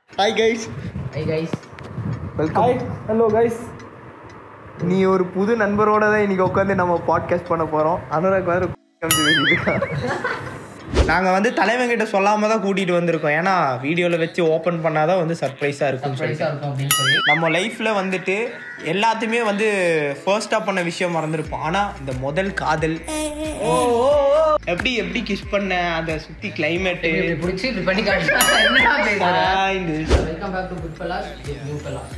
Hi guys hi guys welcome hello guys நீ ஒரு புது நண்பரோட தான் இன்னைக்கு உட்காந்து நம்ம பாட்காஸ்ட் பண்ண போறோம் அனுராக் வேற நாங்கள் வந்து தலைவங்கிட்ட சொல்லாம தான் கூட்டிட்டு வந்திருக்கோம் ஏன்னா வீடியோவில் வச்சு ஓப்பன் பண்ணாதான் வந்து சர்ப்ரைஸாக இருக்கும் சர்ப்ரைஸாக இருக்கும் அப்படின்னு சொல்லி நம்ம லைஃப்பில் வந்துட்டு எல்லாத்தையுமே வந்து ஃபர்ஸ்ட்டாக பண்ண விஷயம் மறந்துருப்போம் ஆனால் இந்த முதல் காதல் எப்படி எப்படி கிஸ் பண்ண அதை சுற்றி கிளைமேட்டு இப்படி பிடிச்சி இப்படி பண்ணி காட்டுறா என்னடா பேசுற இந்த welcome back to good fellas new fellas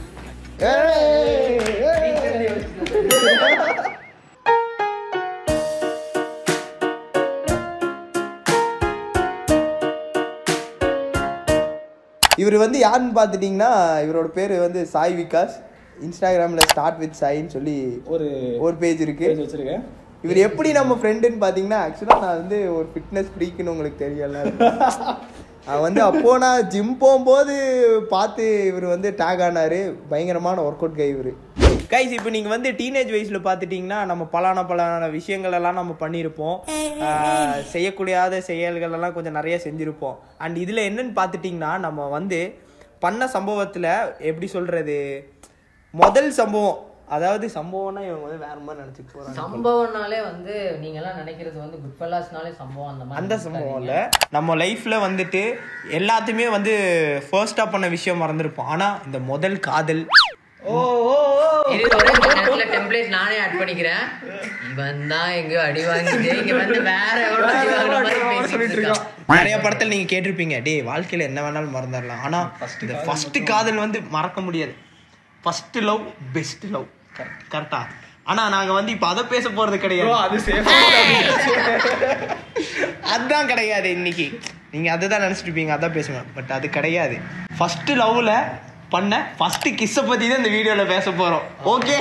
இவர் வந்து யாருன்னு பார்த்துட்டிங்கன்னா இவரோட பேர் வந்து சாய் விகாஸ் இன்ஸ்டாகிராமில் ஸ்டார்ட் வித் சாயின்னு சொல்லி ஒரு ஒரு பேஜ் இருக்கு பேஜ் வச்சிருக்கேன் இவர் எப்படி நம்ம ஃப்ரெண்டுன்னு பார்த்தீங்கன்னா ஆக்சுவலாக நான் வந்து ஒரு ஃபிட்னஸ் ஃப்ரீக்குன்னு உங்களுக்கு தெரியல நான் வந்து அப்போ நான் ஜிம் போகும்போது பார்த்து இவர் வந்து டேக் ஆனார் பயங்கரமான ஒர்க் அவுட் கை இவர் கைஸ் இப்போ நீங்கள் வந்து டீனேஜ் வயசில் பார்த்துட்டிங்கன்னா நம்ம பலான பலான விஷயங்கள் எல்லாம் நம்ம பண்ணியிருப்போம் ஆஹ் செய்யக்கூடாத செயல்கள் எல்லாம் கொஞ்சம் நிறைய செஞ்சுருப்போம் அண்ட் இதில் என்னன்னு பார்த்துட்டிங்கன்னா நம்ம வந்து பண்ண சம்பவத்தில் எப்படி சொல்கிறது முதல் சம்பவம் அதாவது சம்பவம்னா இவங்க வந்து வேற மாதிரி நினச்சிட்டு போகிறாங்க சம்பவம்னாலே வந்து நீங்க எல்லாம் நினைக்கிறது வந்து குட் ஃபெல்லாஸ்னாலே சம்பவம் அந்த மாதிரி அந்த சம்பவம் இல்ல நம்ம லைஃப்ல வந்துட்டு எல்லாத்தையுமே வந்து ஃபர்ஸ்டா பண்ண விஷயம் மறந்துருப்போம் ஆனா இந்த முதல் காதல் ஓ ஓ இது ஒரே நேரத்துல டெம்ப்ளேட் நானே ஆட் பண்ணிக்கிறேன் இவன் தான் எங்க அடி வாங்கிட்டு இங்க வந்து வேற எவ்வளவு அடி வாங்குற மாதிரி பேசிட்டு இருக்கான் நிறைய படத்துல நீங்க கேட்டிருப்பீங்க டேய் வாழ்க்கையில என்ன வேணாலும் மறந்துடலாம் ஆனா இந்த ஃபர்ஸ்ட் காதல் வந்து மறக்க முடியாது ஃபர்ஸ்ட் லவ் பெஸ்ட் லவ் கரெக்டா ஆனா நாங்க வந்து இப்ப அதை பேச போறது கிடையாது அது சேஃப் அதான் கிடையாது இன்னைக்கு நீங்க அதை தான் நினைச்சிட்டு இருப்பீங்க அதான் பேசுவேன் பட் அது கிடையாது ஃபர்ஸ்ட் லவ்ல பண்ண ஃபர்ஸ்ட் கிஸ்ஸை பத்தி தான் இந்த வீடியோல பேச போறோம் okay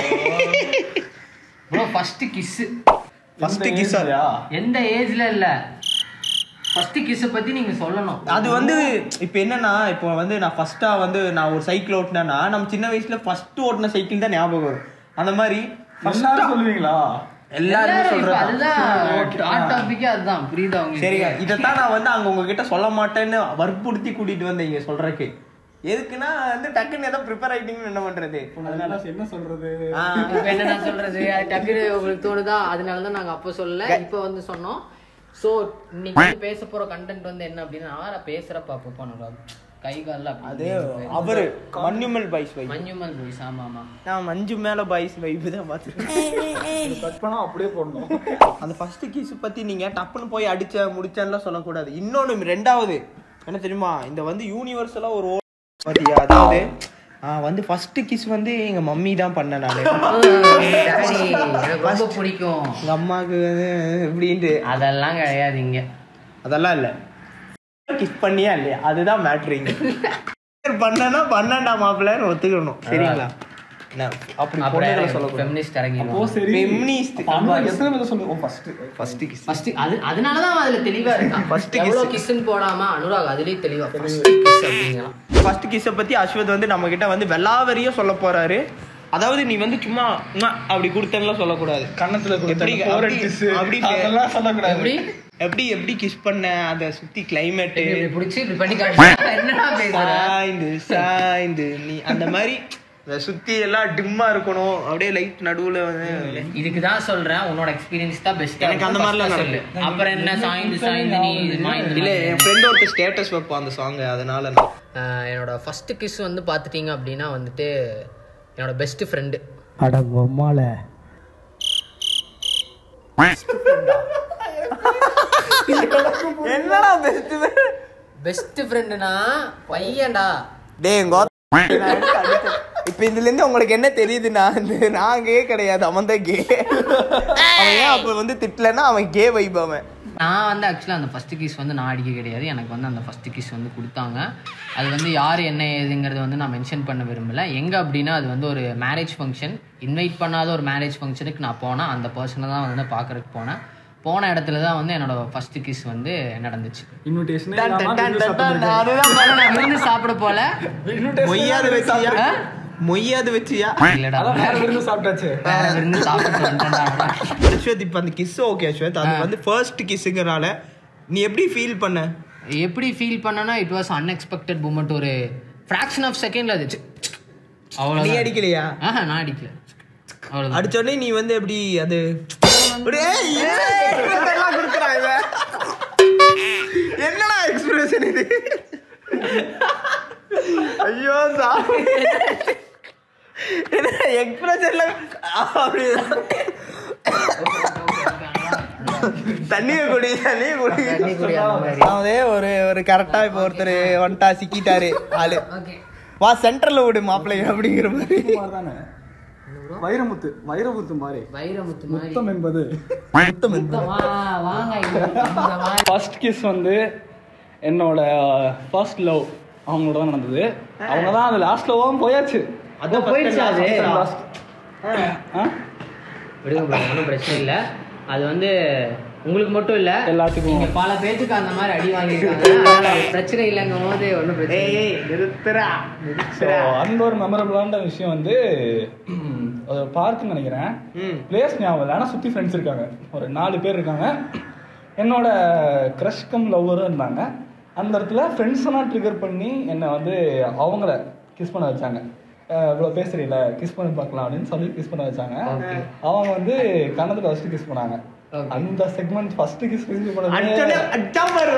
bro first kiss first kiss எந்த ஏஜ்ல இல்ல ஃபர்ஸ்ட் கிஸ் பத்தி நீங்க சொல்லணும் அது வந்து இப்போ என்னன்னா இப்போ வந்து நான் ஃபர்ஸ்டா வந்து நான் ஒரு சைக்கிள் ஓட்டினேன்னா நம்ம சின்ன வயசுல ஃபர்ஸ்ட் ஓட்டின சைக்கிள் தான் ஞாபகம் வரும் அந்த மாதிரி எல்லாரும் சொல்லுவீங்களா எல்லாருமே எல்லாரும் இப்ப சொல்றேன் அதுதான் ஹாட் டாபிக்கே அதுதான் புரியுதா உங்களுக்கு சரிங்க இதைத்தான் நான் வந்து அங்க உங்ககிட்ட சொல்ல மாட்டேன்னு வற்புறுத்தி கூட்டிட்டு வந்தேன் இங்க சொல்றதுக்கு எதுக்குன்னா வந்து டக்குன்னு ஏதோ ப்ரிப்பேர் ஆயிட்டீங்கன்னு என்ன பண்றது அதனால என்ன சொல்றது ஆ, இப்ப என்ன நான் சொல்றது அது டக்குனு உங்களுக்கு தோணுதா அதனால தான் நாங்க அப்ப சொல்லல இப்ப வந்து சொன்னோம் சோ இன்னைக்கு வந்து பேச போற கண்டென்ட் வந்து என்ன அப்படின்னா நான் பேசுறப்ப அப்ப பண்ணுறோம் கை கால்ல அது அவரு Manjummel boys vibe Manjummel boys ஆமா ஆமா நான் மஞ்சு மேல பாய்ஸ் வைப் தான் பார்த்துருக்கேன் கட் பண்ணா அப்படியே போடணும் அந்த ஃபர்ஸ்ட் கிஸ் பத்தி நீங்க டப்புன்னு போய் அடிச்ச முடிச்சேன்லாம் சொல்லக்கூடாது இன்னொன்னு ரெண்டாவது என்ன தெரியுமா இந்த வந்து யூனிவர்சலா ஒரு ஓ- பாத்தியா அதாவது ஆ, வந்து ஃபர்ஸ்ட் கிஸ் வந்து எங்க மம்மி தான் பண்ண நானு டாடி எனக்கு ரொம்ப பிடிக்கும் எங்க அம்மாவுக்கு வந்து எப்படின்ட்டு அதெல்லாம் கிடையாது இங்க அதெல்லாம் இல்ல கிஸ் பண்ணியா இல்லையா அதுதான் மேட்ரு இங்க பண்ணனா பண்ணண்டா மாப்பிள்ளன்னு ஒத்துக்கணும் சரிங்களா என்ன, அப்படி பொண்ணுங்களை அப்புறம் சொல்லக்கூடாது ஃபெமினிஸ்ட் ஓ இறங்கிடுவோம் சரி Feminist. அப்ப அண்ணா எத்தனை பேர் சொல்லுவோம் ஃபர்ஸ்ட் ஃபர்ஸ்ட் கிஸ் ஃபர்ஸ்ட் அது அதனால தான் அதுல தெளிவா இருக்கான் First ஃபர்ஸ்ட் kiss. எவ்வளவு கிஸ்ன்னு போடாம அனுராக் அதுலயே தெளிவா ஃபர்ஸ்ட் கிஸ் அப்படிங்கலாம் ஃபர்ஸ்ட் கிஸ்ஸை பத்தி அஸ்வத் வந்து நம்ம கிட்ட வந்து வெள்ளாவரியா சொல்ல போறாரு அதாவது நீ வந்து சும்மா உம்மா அப்படி கொடுத்தேன்லாம் சொல்லக்கூடாது கண்ணத்துல எப்படி கொடுத்த போர் அப்படி- கிஸ் அப்படி அதெல்லாம் சொல்லக்கூடாது எப்படி எப்படி எப்படி கிஸ் பண்ண அதை சுத்தி கிளைமேட்டு இப்படி இப்படி பிடிச்சி இப்படி பண்ணி காட்டுறா என்னடா பேசுற சாய்ந்து சாய்ந்து நீ அந்த மாதிரி அதை சுத்தி எல்லாம் டிம்மா இருக்கணும் அப்படியே லைட் நடுவுல வந்து இதுக்கு தான் சொல்றேன் உன்னோட எக்ஸ்பீரியன்ஸ் தான் பெஸ்ட் எனக்கு அந்த மாதிரிலாம் சொல்லு அப்புறம் என்ன சாய்ந்து சாய்ந்து நீ இது மாய்ந்து இல்ல மாய்ந்து. என் ஃப்ரெண்ட் ஒருத்தர் ஸ்டேட்டஸ் வைப்பான் அந்த சாங் அதனால நான் ஆஹ் என்னோட ஃபர்ஸ்ட் கிஸ் வந்து பார்த்துட்டீங்க அப்படின்னா வந்துட்டு என்னோட பெஸ்ட் ஃப்ரெண்டு என்னடா பெஸ்ட் பெஸ்ட் ஃப்ரெண்டுனா பையன்டா டேய் எங்க இப்ப இதுல இருந்து உங்களுக்கு என்ன தெரியுதுன்னா இந்த நான் கே கிடையாது அவன் தான் கே அவன் ஏன் அப்ப வந்து திட்டலன்னா அவன் கே வைப் அவன் நான் வந்து ஆக்சுவலாக அந்த ஃபஸ்ட்டு கிஸ் வந்து நான் அடிக்க கிடையாது எனக்கு வந்து அந்த ஃபஸ்ட்டு கிஸ் வந்து கொடுத்தாங்க அது வந்து யார் என்ன ஏதுங்கிறது வந்து நான் மென்ஷன் பண்ண விரும்பல எங்கே அப்படின்னா அது வந்து ஒரு மேரேஜ் ஃபங்க்ஷன் இன்வைட் பண்ணாத ஒரு மேரேஜ் ஃபங்க்ஷனுக்கு நான் போனேன் அந்த பர்சனை தான் வந்து பார்க்கறதுக்கு போனேன் போன இடத்துல தான் வந்து என்னோட ஃபஸ்ட்டு கிஸ் வந்து நடந்துச்சு இன்விடேஷன் அதுதான் நான் விருந்து சாப்பிட போல மொய்யாது வச்சியா மொய்யாது வச்சியா இல்லடா வேற விருந்து சாப்பிட்டாச்சு வேற விருந்து சாப்பிட்டு வந்துட்டேன்டா அஸ்வத் இப்ப அந்த கிஸ் ஓகே அஸ்வத் அது வந்து ஃபர்ஸ்ட் கிஸ்ஸுங்கனால நீ எப்படி ஃபீல் பண்ண எப்படி ஃபீல் பண்ணனா இட் வாஸ் அன்எக்ஸ்பெக்டட் மூமெண்ட் ஒரு ஃப்ராக்ஷன் ஆஃப் செகண்ட்ல அது ச்சு, ச்சு. அவ்வளவுதான். நீ அடிக்கலையா ஆஹா நான் அடிக்கல அவ்வளவுதான் அடிச்சோடனே நீ வந்து எப்படி அது அப்படியே எல்லாம் கொடுக்குறாங்க என்னடா எக்ஸ்பிரஷன் இது ஐயோ சாமி என்ன எக்ஸ்பிரஷன்ல அப்படி தண்ணியை குடி தண்ணியை குடி தண்ணி குடி அந்த மாதிரி. அதாவது ஒரு ஒரு கரெக்டா இப்போ ஒருத்தர் வந்துட்டா சிக்கிட்டாரு ஆளு ஓகே வா சென்டர்ல விடு மாப்பிள்ளை அப்படிங்கிற மாதிரி தானே வைரமுத்து வைரமுத்து மாதிரி வைரமுத்து மாதிரி முத்தம் என்பது முத்தம் என்பது. வா, வாங்க இங்க. இந்த மாதிரி ஃபர்ஸ்ட் கிஸ் வந்து என்னோட ஃபர்ஸ்ட் லவ் அவங்களோட தான் நடந்தது அவங்க தான் அது லாஸ்ட் லவ்வும் போயாச்சு அதான் போயிடுச்சு அது லாஸ்ட் ஆ விடுங்க bro, ஒண்ணும் பிரச்சனை இல்ல அது வந்து உங்களுக்கு மட்டும் இல்ல எல்லாத்துக்கும். நீங்க பல பேத்துக்கு அந்த மாதிரி அடி வாங்கியிருக்காங்க அதனால அது பிரச்சனை இல்லைங்கும் போது ஒன்றும் பிரச்சனை இல்லை. ஏய் நிறுத்துறா ஸோ அந்த ஒரு மெமரபிளான விஷயம் வந்து ஒரு பார்க்குன்னு நினைக்கிறேன் ம் பிளேஸ் ஞாபகம் இல்லை ஆனால் சுற்றி ஃப்ரெண்ட்ஸ் இருக்காங்க ஒரு நாலு பேர் இருக்காங்க என்னோட க்ரஷ் கம் லவ்வரும் இருந்தாங்க அந்த இடத்துல ஃப்ரெண்ட்ஸ் எல்லாம் ட்ரிகர் பண்ணி என்னை வந்து அவங்கள கிஸ் பண்ண வச்சாங்க இவ்வளோ பேசுறீல கிஸ் பண்ணி பார்க்கலாம் அப்படின்னு சொல்லி கிஸ் பண்ண வச்சாங்க Okay. அவங்க வந்து கன்னத்தில் ஃபஸ்ட்டு கிஸ் பண்ணாங்க Okay. அந்த செக்மெண்ட் ஃபர்ஸ்ட் கிஸ் அடிச்சோடனே பண்ணது அடிச்சா பாரு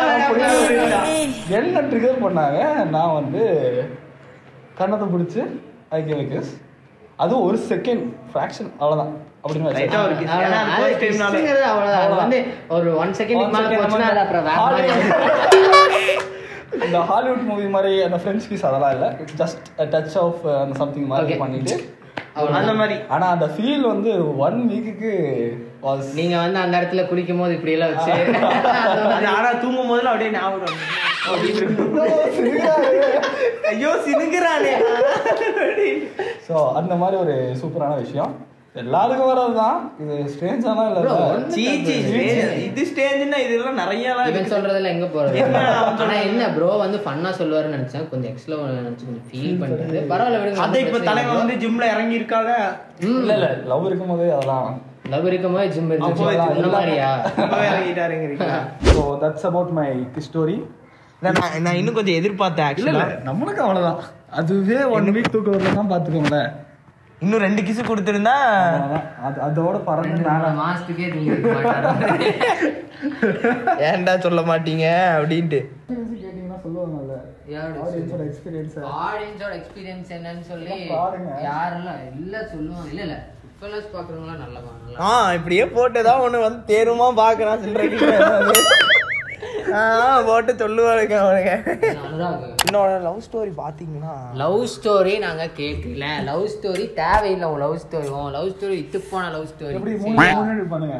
என்ன ட்ரிகர் பண்ணாங்க நான் வந்து கண்ணத்தை பிடிச்சி ஐ கேவ் கிஸ் அது ஒரு செகண்ட் ஃப்ராக்ஷன் அவ்வளோதான் அப்படின்னு Right. வச்சேன் ஒரு kiss. அவ்வளவுதான். ஏன்னா அது அது first time னால. kissங்கிறது அவ்வளவுதான். அது வந்து ஒரு ஒன் செகண்ட் One மேல second போச்சுன்னா அது அப்புறம் வேற மாதிரி Hollywood- ஆயிடும். இந்த ஹாலிவுட் மூவி மாதிரி அந்த ஃப்ரெண்ட்ஸ் கிஸ் அதெல்லாம் இல்லை ஜஸ்ட் டச் ஆஃப் அந்த சம்திங் மாதிரி Okay. பண்ணிட்டு அவ்வளவுதான். அந்த மாதிரி ஆனா அந்த ஃபீல் வந்து ஒன் வீக்குக்கு வாஸ் நீங்க வந்து அந்த இடத்துல குளிக்கும் போது இப்படி எல்லாம் வச்சு அது ஆனா தூங்கும் போதுல அப்படியே ஞாபகம் வரும். ஐயோ சினுங்கிறானே ஸோ அந்த மாதிரி ஒரு சூப்பரான விஷயம் எல்லாருக்கும் வர்றதுதான் இது ஸ்ட்ரேஞ்சாலாம் இல்லை Bro, சீ சீ stage. இது ஸ்டேஜ்னா இதெல்லாம் நிறைய எல்லாம் இவன் இருக்கு. சொல்றதுல எங்க போறது என்ன அவன் ஆனா என்ன ப்ரோ வந்து ஃபன்னா சொல்லுவாருன்னு நினைச்சேன் கொஞ்சம் எக்ஸ்ட்ரா நினைச்சு கொஞ்சம் ஃபீல் பண்றது பரவாயில்ல விடுங்க அதான் இப்ப தலைவன் வந்து ஜிம்ல இறங்கி இருக்கால இல்ல இல்ல லவ் இருக்கும்போதே அதெல்லாம் லவ் இருக்கும் போது ஜிம் அப்போ இருந்துச்சு இந்த மாதிரியா இப்பவே இறங்கிட்டாருங்கிறீங்களா so that's about my story நான் நான் இன்னும் கொஞ்சம் எதிர்பார்த்தேன் இல்ல இல்ல ஆக்சுவலா நம்மளுக்கு அவ்வளவுதான் அதுவே ஒன் வீக் தூக்கம் வரலாம் பாத்துக்கோங்களேன் இன்னும் ரெண்டு கிசு கொடுத்திருந்தா அவ்வளவுதான். அது அதோட பறந்து ரெண்டு மேல மாசத்துக்கே நீங்க இருக்க மாட்டாரு ஏன்டா சொல்ல மாட்டீங்க அப்படின்ட்டு கேட்டீங்கன்னா சொல்லுவாங்கல்ல ஆடியன்ஸோட எக்ஸ்பீரியன்ஸ் ஆடியன்ஸோட எக்ஸ்பீரியன்ஸ் என்னன்னு சொல்லி பாருங்க. யாரெல்லாம் இல்ல சொல்லுவாங்க இல்ல இல்ல ஃபுட்பாலர்ஸ் பாக்குறவங்க நல்லா பாருங்களா ஆ இப்படியே போட்டுதான் ஒண்ணு வந்து தேருமா பாக்குறான் சில்லறைக்கு ஆ போட்டு சொல்லுவாருங்க அவனுங்க அனுராக் என்னோட லவ் ஸ்டோரி பாத்தீங்கன்னா லவ் ஸ்டோரி நாங்க கேட்கல லவ் ஸ்டோரி தேவையில்லை உன் லவ் ஸ்டோரி உன் லவ் ஸ்டோரி இத்து போன லவ் ஸ்டோரி எப்படி மூணு மூணு பண்ணுங்க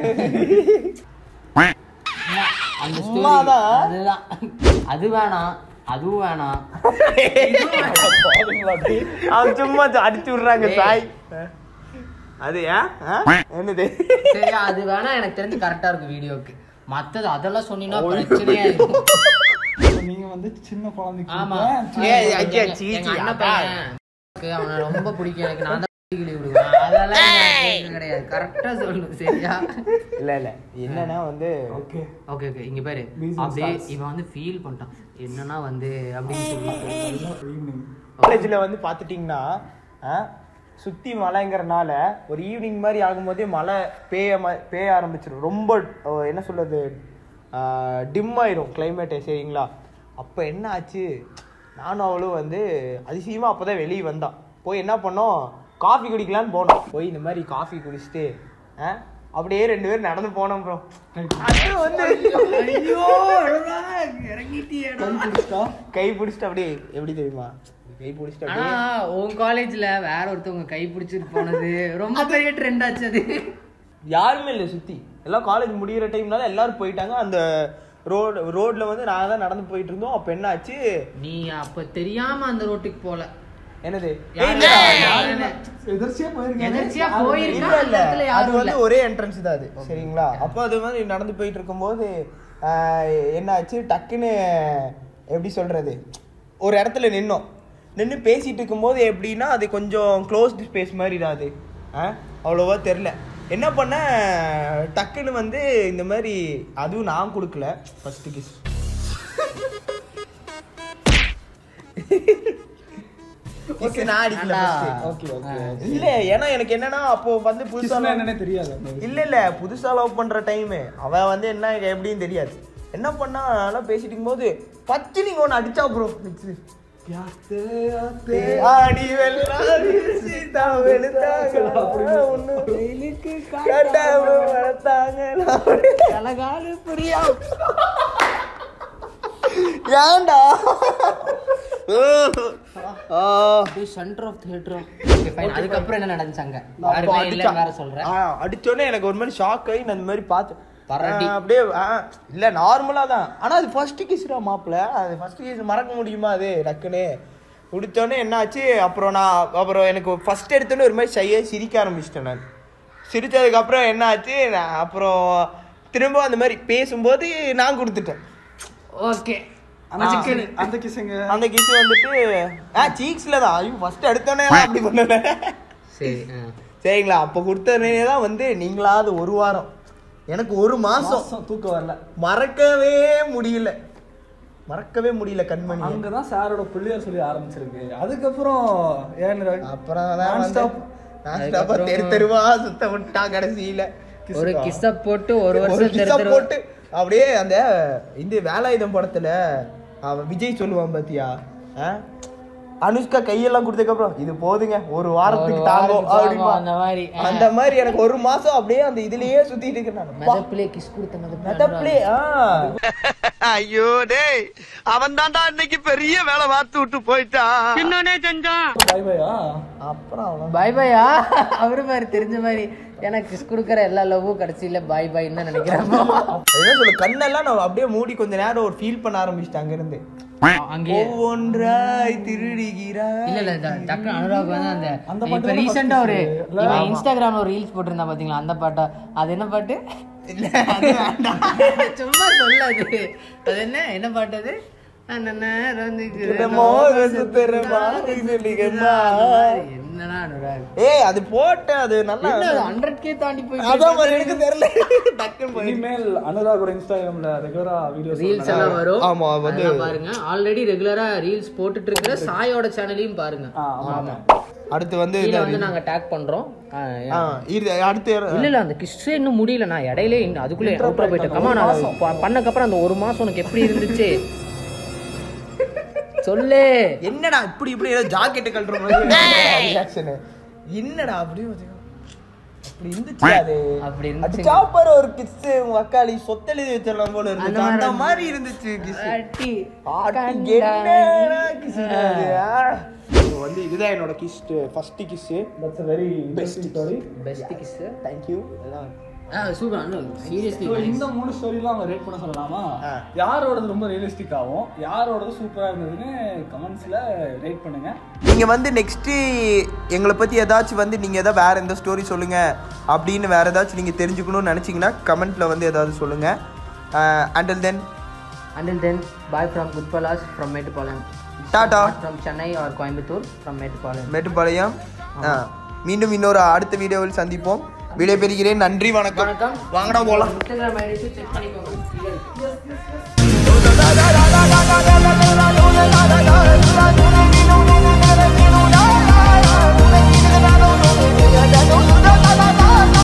அந்த ஸ்டோரி சும்மாதான். அதுதான் அது வேணாம் அதுவும் வேணாம் பாருங்களா அப்படி? அவன் சும்மா அடிச்சு விடுறாங்க சாய் அது ஏன் ஆ? என்னது சரி அது வேணா எனக்கு தெரிஞ்சு கரெக்டா இருக்கும் வீடியோக்கு மத்தது அதெல்லாம் சொன்னீங்கன்னா பிரச்சனையா இருக்கும் நீங்க வந்து சின்ன குழந்தைக்கு ஆமா ஏய், ஐயா, எங்க- சீ, எங்க சீ, அண்ணன் அதான். பையன் எனக்கு அவனை ரொம்ப பிடிக்கும் எனக்கு நான் தான் கிளி விடுவேன் அதெல்லாம் எனக்கு கிடையாது கரெக்டா சொல்லணும் சரியா இல்ல இல்ல என்னன்னா வந்து ஓகே ஓகே ஓகே இங்க பாரு These are அப்படியே stars. இவன் வந்து ஃபீல் பண்ணிட்டான் என்னன்னா வந்து அப்படின்னு சொல்லி ஈவினிங் காலேஜ்ல வந்து பாத்துட்டீங்கன்னா ஆ, சுத்தி மழைங்கிறனால ஒரு ஈவினிங் மாதிரி ஆகும்போதே மழை பேய ம- பேய ஆரம்பிச்சிடும் ரொம்ப ஓ, என்ன சொல்றது டிம் ஆயிரும் கிளைமேட்டு சரிங்களா அப்போ என்ன ஆச்சு நானும் அவளும் வந்து அதிசயமா அப்போதான் வெளியே வந்தான் போய் என்ன பண்ணோம் காஃபி குடிக்கலான்னு போனோம் போய் இந்த மாதிரி காஃபி குடிச்சிட்டு ஆ, அப்படியே ரெண்டு பேரும் நடந்து போனோம் ப்ரோ அது வந்து ஐயோ கை பிடிச்சிட்டு அப்படியே எப்படி தெரியுமா கை பிடிச்சிட்டு ஆனா அப்படியே உன் காலேஜ்ல வேற ஒருத்தவங்க கை பிடிச்சிட்டு போனது ரொம்ப பெரிய ட்ரெண்ட் ஆச்சு அது யாருமே இல்லை சுத்தி எல்லாம் காலேஜ் முடியிற டைம்னால எல்லாரும் போயிட்டாங்க அந்த ரோடு ரோட்ல வந்து நாங்க தான் நடந்து போயிட்டு இருந்தோம் அப்ப என்ன ஆச்சு நீ அப்ப தெரியாம அந்த ரோட்டுக்கு போல என்னது யாரு- ஏய், இல்ல, யாருன்னு. எதர்ச்சியா போயிருக்கீங்க எதர்ச்சியா இல்ல போயிருக்கா இல்ல அந்த இடத்துல அது யாரும் வந்து இல்ல ஒரே என்ட்ரன்ஸ் தான் அது சரிங்களா அப்போ அது மாதிரி நடந்து போயிட்டு இருக்கும்போது ஆஹ், என்ன ஆச்சு டக்குன்னு எப்படி சொல்றது ஒரு இடத்துல நின்னோம் நின்று பேசிட்டு இருக்கும்போது எப்படின்னா அது கொஞ்சம் க்ளோஸ்டு ஸ்பேஸ் மாதிரி தான் அது ஆ அவ்வளோவா தெரில என்ன பண்ண டக்குன்னு வந்து இந்த மாதிரி அதுவும் நான் கொடுக்கல ஃபர்ஸ்ட் கிஸ் Kiss நான் அடிக்கல first. ஓகே ஓகே இல்ல ஏன்னா எனக்கு என்னன்னா அப்போ வந்து புதுசா கிஸ்னா என்னன்னே தெரியாது அந்த இல்ல இல்ல புதுசா லவ் பண்ற டைம் அவன் வந்து என்ன எப்படின்னு தெரியாது என்ன பண்ணா அதெல்லாம் பேசிட்டு இருக்கும்போது பத்து நீங்க ஒண்ணு அடிச்சா ப்ரோ ஆடி வெள்ளாடி சீதா வெளுத்தாங்க ஒண்ணு வெயிலுக்கு காட்டாம வளர்த்தாங்க அழகாலு புரியா ஏன்டா சென்டர் ஆஃப் தியேட்டர் அதுக்கப்புறம் என்ன நடந்துச்சாங்க யாருமே இல்லைன்னு வேற சொல்றேன் ஆ, அடிச்சோடனே எனக்கு ஒரு மாதிரி ஷாக் ஆகி நான் இந்த மாதிரி பார்த்து பரட்டி. ஆ, அப்படியே ஆ, இல்ல நார்மலா தான் ஆனா அது ஃபர்ஸ்ட் கிஸ்ரா மாப்பிள அது ஃபர்ஸ்ட் கிஸ் மறக்க முடியுமா அது டக்குன்னு குடிச்சோடனே என்னாச்சு அப்புறம் நான் அப்புறம் எனக்கு ஃபர்ஸ்ட் எடுத்தோடனே ஒரு மாதிரி ஷையாக சிரிக்க ஆரம்பிச்சிட்டேன் நான் சிரிச்சதுக்கு அப்புறம் என்ன ஆச்சு நான் அப்புறம் திரும்ப அந்த மாதிரி பேசும்போது நான் கொடுத்துட்டேன் ஓகே அந்த அந்த கிஸ்ஸுங்க அந்த கிஸ் வந்துட்டு ஆ சீக்ஸ்ல தான் ஐயோ ஃபர்ஸ்ட் எடுத்தோடனே நான் அப்படி பண்ணல சரி ஆ. சரிங்களா அப்போ கொடுத்தனே தான் வந்து நீங்களாவது ஒரு வாரம் எனக்கு ஒரு மாசம் மாசம் தூக்கம் வரல மறக்கவே முடியல மறக்கவே முடியல கண்மணி அங்கதான் சாரோட பிள்ளையார் சொல்லி ஆரம்பிச்சிருக்கு அதுக்கப்புறம் ஏன் அப்புறம் Non stop. ஸ்டாப்பா தெரு தெருவா சுத்த விட்டா கடைசியில ஒரு கிஸ்ஸ போட்டு ஒரு ஒரு வருஷம் kiss தெரு அ தெரு போட்டு அப்படியே அந்த இந்த வேலாயுதம் படத்துல அவன் விஜய் சொல்லுவான் பாத்தியா ஆ? அனுஷ்கா கையெல்லாம் கொடுத்ததுக்கு அப்புறம் இது போதுங்க ஒரு வாரத்துக்கு ஒரு தாங்கும் வாரத்துக்கு அப்படிமா தாங்கும், அந்த மாதிரி. ஆ. அந்த மாதிரி எனக்கு ஒரு மாசம் அப்படியே அந்த இதுலயே சுத்திட்டு இருக்கேன் நான். அப்பா, மெதப்பிலே கிஸ் கொடுத்த மெதப்பிலே மெதப்பிலே, ஆ. ஐயோ டேய் அவன் தான்டா இன்னைக்கு பெரிய வேலை பார்த்து விட்டு போயிட்டான் என்னன்னே செஞ்சான் பை பையா அப்புறம் அவ்வளவுதான். பாய் பாயா அவரு மாதிரி தெரிஞ்ச மாதிரி எனக்கு கிஸ் கொடுக்குற எல்லா லவ்வும் கடைசியில பாய் பாய் தான் நினைக்கிறேன் என்ன சொல்லு கண்ணெல்லாம் நான் அப்படியே மூடி கொஞ்ச நேரம் ஒரு ஃபீல் பண்ண ஆரம்பிச்சிட்டேன் அங்க இருந்து அங்கேயே ஒவ்வொன்றாய் திருடுகிறாய் இல்ல இல்ல இந்த டக்கு அனுராக் வந்து அந்த அந்த பாட்டு இப்ப தானே ரீசெண்டா ஒரு first இல்ல? இவன் இன்ஸ்டாகிராம்ல ஒரு ரீல்ஸ் போட்டிருந்தா பாத்தீங்களா அந்த பாட்டா அது என்ன பாட்டு இல்ல அது வேண்டாம் சும்மா சொல்ல அது அது என்ன என்ன பாட்டு அது சுத்தமோ, சுத்தரமா, இதுலிகமா. என்னடா அனுராக் ஏய் அது போட்ட அது நல்லா ஹண்ட்ரட் கே தாண்டி போய் அதான் மாதிரி எனக்கு தெரியல டக்குன்னு போய் இனிமேல் அனுராகோட இன்ஸ்டாகிராம்ல ரெகுலரா வீடியோஸ் ரீல்ஸ் எல்லாம் வரும் ஆமா, வந்து- அதெல்லாம் பாருங்க ஆல்ரெடி ரெகுலரா ரீல்ஸ் போட்டுட்டு இருக்கிற சாயோட சேனலையும் பாருங்க ஆமா அடுத்து வந்து கீழ இந்த- வந்து நாங்க டேக் பண்றோம் ஆ, ஆ, இது அடுத்து யாரு? இல்ல இல்ல அந்த கிஸ்ஸே இன்னும் முடியல நான் இடையிலே இன்னும் அதுக்குள்ளே அவுட்ரோ போயிட்டேன் கமா நான் ப- பண்ணக்கப்புறம் அந்த ஒரு மாசம் உனக்கு எப்படி இருந்துச்சு சொல்லு என்னடா இப்படி இப்படி ஏதோ ஜாக்கெட் கழட்டுற மாதிரி reaction. என்னடா அப்படி ஒரு- அப்படி இருந்துச்சு அது அப்படி அது இருந்துச்சு சாப்பாடு ஒரு கிஸ் உங்க அக்காளி சொத்தெழுதி வச்சிடலாம் போல அந்த இருந்துச்சு மாதிரி அந்த இருந்துச்சு. மாதிரி இருந்துச்சு கிஸ் அடி. என்னடா kiss இது அது, ஆ? இது வந்து இதுதான் என்னோட kiss first kiss that's very best story best kiss thank you எல்லாம் சூப்பர் அனு சீரியஸ்லி இந்த மூணு ஸ்டோரிலாம் அவங்க ரேட் பண்ண சொல்லலாமா ஆ. யாரோடது ரொம்ப ரியலிஸ்டிக் ஆகும் யாரோடது சூப்பரா இருந்ததுன்னு கமெண்ட்ஸ்ல ரேட் பண்ணுங்க நீங்க வந்து நெக்ஸ்ட் எங்களை பத்தி ஏதாச்சும் வந்து நீங்க ஏதாவது வேற எந்த ஸ்டோரி சொல்லுங்க அப்படின்னு வேற ஏதாச்சும் நீங்க தெரிஞ்சுக்கணும்னு நினைச்சீங்கன்னா கமெண்ட்ல வந்து ஏதாவது சொல்லுங்க until then until then bye from goodfellas from Mettupalayam tata from Chennai or Coimbatore from Mettupalayam Mettupalayam ஆ, மீண்டும் இன்னொரு அடுத்த வீடியோவில் சந்திப்போம் விடைபெறுகிறேன் நன்றி வணக்கம் வணக்கம் வாங்கடா போலாம் இன்ஸ்டாகிராம் ஐடி செக் பண்ணிக்கோங்க கீழ இருக்கு. Da da da da da da da da da da da da da da da da da da